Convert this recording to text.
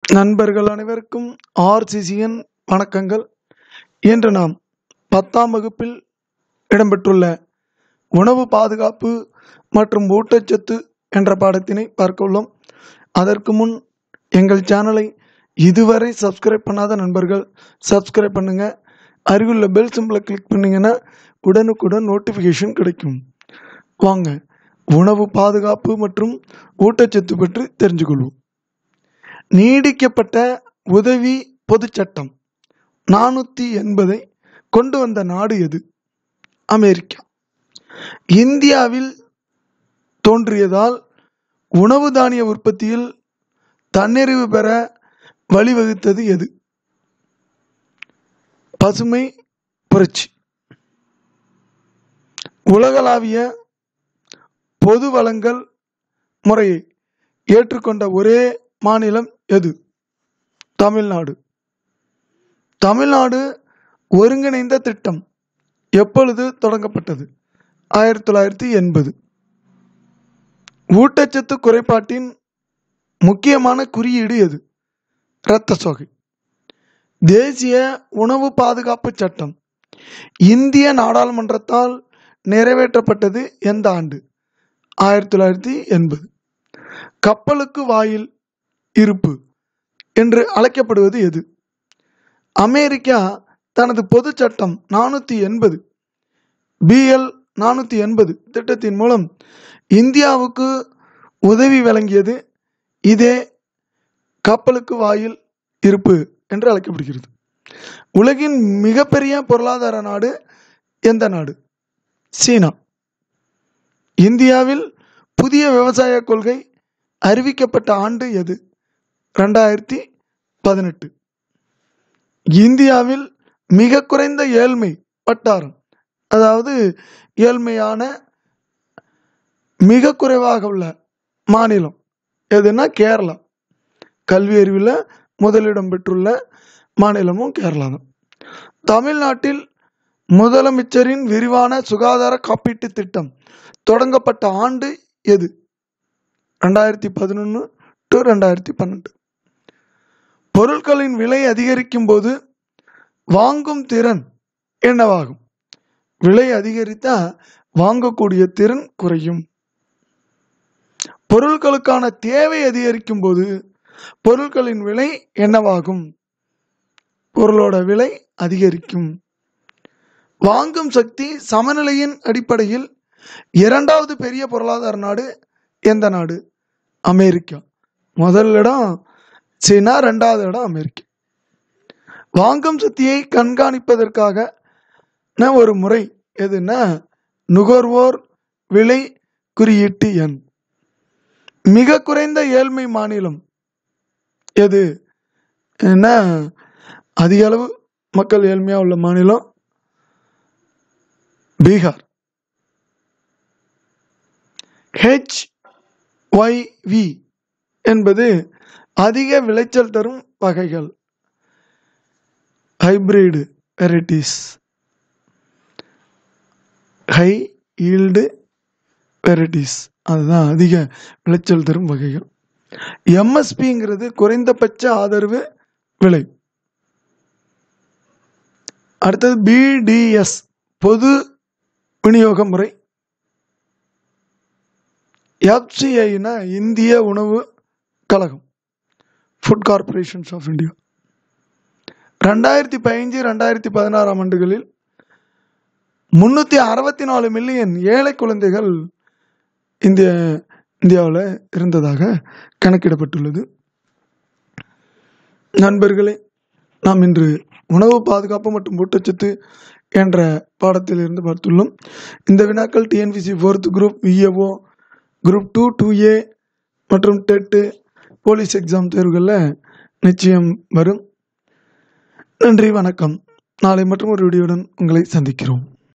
நண்பர்கள் அனைவருக்கும் ஆர்சிசியின் வணக்கங்கள் இன்று நாம் பத்தாம் வகுப்பில் இடம்பெற்றுள்ள உணவு பாதுகாப்பு மற்றும் ஊட்டச்சத்து என்ற பாடத்தினை பார்க்க உள்ளோம் அதற்கு முன் எங்கள் சேனலை இதுவரை சப்ஸ்கிரைப் பண்ணாத நண்பர்கள் சப்ஸ்கிரைப் பண்ணுங்க அருகிலுள்ள பெல் சிம்பிளை கிளிக் பண்ணீங்கன்னா உடனுக்குடன் நோட்டிஃபிகேஷன் கிடைக்கும் வாங்க உணவு பாதுகாப்பு மற்றும் ஊட்டச்சத்து பற்றி தெரிஞ்சுக்கொள்வோம் நீடிக்கப்பட்ட உதவி பொதுச் சட்டம் நானூற்றி எண்பதை கொண்டு வந்த நாடு எது அமெரிக்கா இந்தியாவில் தோன்றியதால் உணவு தானிய உற்பத்தியில் தன்னிறைவு பெற வழிவகுத்தது எது பசுமை புரட்சி உலகளாவிய பொது வளங்கள் முறையை ஏற்றுக்கொண்ட ஒரே மாநிலம் எது தமிழ்நாடு தமிழ்நாடு ஒருங்கிணைந்த திட்டம் எப்பொழுது தொடங்கப்பட்டது ஆயிரத்தி தொள்ளாயிரத்தி எண்பது ஊட்டச்சத்து குறைபாட்டின் முக்கியமான குறியீடு எது இரத்த சோகை தேசிய உணவு பாதுகாப்பு சட்டம் இந்திய நாடாளுமன்றத்தால் நிறைவேற்றப்பட்டது எந்த ஆண்டு ஆயிரத்தி தொள்ளாயிரத்தி எண்பது கப்பலுக்கு வாயில் இருப்பு என்று அழைக்கப்படுவது எது அமெரிக்கா தனது பொது சட்டம் நானூற்றி எண்பது பிஎல் நானூற்றி எண்பது திட்டத்தின் மூலம் இந்தியாவுக்கு உதவி வழங்கியது இதே கப்பலுக்கு வாயில் இருப்பு என்று அழைக்கப்படுகிறது உலகின் மிகப்பெரிய பொருளாதார நாடு எந்த நாடு சீனா இந்தியாவில் புதிய விவசாய கொள்கை அறிவிக்கப்பட்ட ஆண்டு எது ரெண்டாயிரத்தி பதினெட்டு இந்தியாவில் மிக குறைந்த ஏழ்மை வட்டாரம் அதாவது ஏழ்மையான மிக குறைவாக உள்ள மாநிலம் எதுனா கேரளா கல்வி அறிவில் முதலிடம் பெற்றுள்ள மாநிலமும் கேரளா தான் தமிழ்நாட்டில் முதலமைச்சரின் விரிவான சுகாதார காப்பீட்டு திட்டம் தொடங்கப்பட்ட ஆண்டு எது ரெண்டாயிரத்தி பதினொன்று டு ரெண்டாயிரத்தி பன்னெண்டு பொருட்களின் விலை அதிகரிக்கும் போது வாங்கும் திறன் என்னவாகும் விலை அதிகரித்தா வாங்கக்கூடிய திறன் குறையும் பொருட்களுக்கான தேவை அதிகரிக்கும் போது பொருட்களின் விலை என்னவாகும் பொருளோட விலை அதிகரிக்கும் வாங்கும் சக்தி சமநிலையின் அடிப்படையில் இரண்டாவது பெரிய பொருளாதார நாடு எந்த நாடு அமெரிக்கா முதல் இடம் சீனா ரெண்டாவது இடம் அமெரிக்கா வாங்கும் சக்தியை கண்காணிப்பதற்காக ஒரு முறை எதுன்னா நுகர்வோர் விலை குறியீட்டு எண் மிக குறைந்த ஏழ்மை மாநிலம் எது என்ன அதிக அளவு மக்கள் ஏழ்மையாக உள்ள மாநிலம் பீகார் ஹெச் ஒய்வி என்பது அதிக விளைச்சல் தரும் வகைகள் hybrid varieties high yield varieties அதுதான் அதிக விளைச்சல் தரும் வகைகள் எம்எஸ்பிங்கிறது குறைந்தபட்ச ஆதரவு விலை அடுத்தது பிடிஎஸ் பொது விநியோக முறை எஃப்சிஐனா இந்திய உணவு கழகம் ஃபுட் கார்பரேஷன்ஸ் ஆஃப் இந்தியா ரெண்டாயிரத்தி பதினஞ்சு ரெண்டாயிரத்தி பதினாறாம் ஆண்டுகளில் முன்னூற்றி அறுபத்தி நாலு மில்லியன் ஏழை குழந்தைகள் இந்திய இந்தியாவில் இருந்ததாக கணக்கிடப்பட்டுள்ளது நண்பர்களே நாம் இன்று உணவு பாதுகாப்பு மற்றும் ஊட்டச்சத்து என்ற பாடத்தில் இருந்து பார்த்துள்ளோம் இந்த வினாக்கள் TNPSC fourth group VAO group two two A மற்றும் டெட்டு போலீஸ் எக்ஸாம் தேர்வுகளில் நிச்சயம் வரும் நன்றி வணக்கம் நாளை மற்றும் ஒரு வீடியோவுடன் உங்களை சந்திக்கிறோம்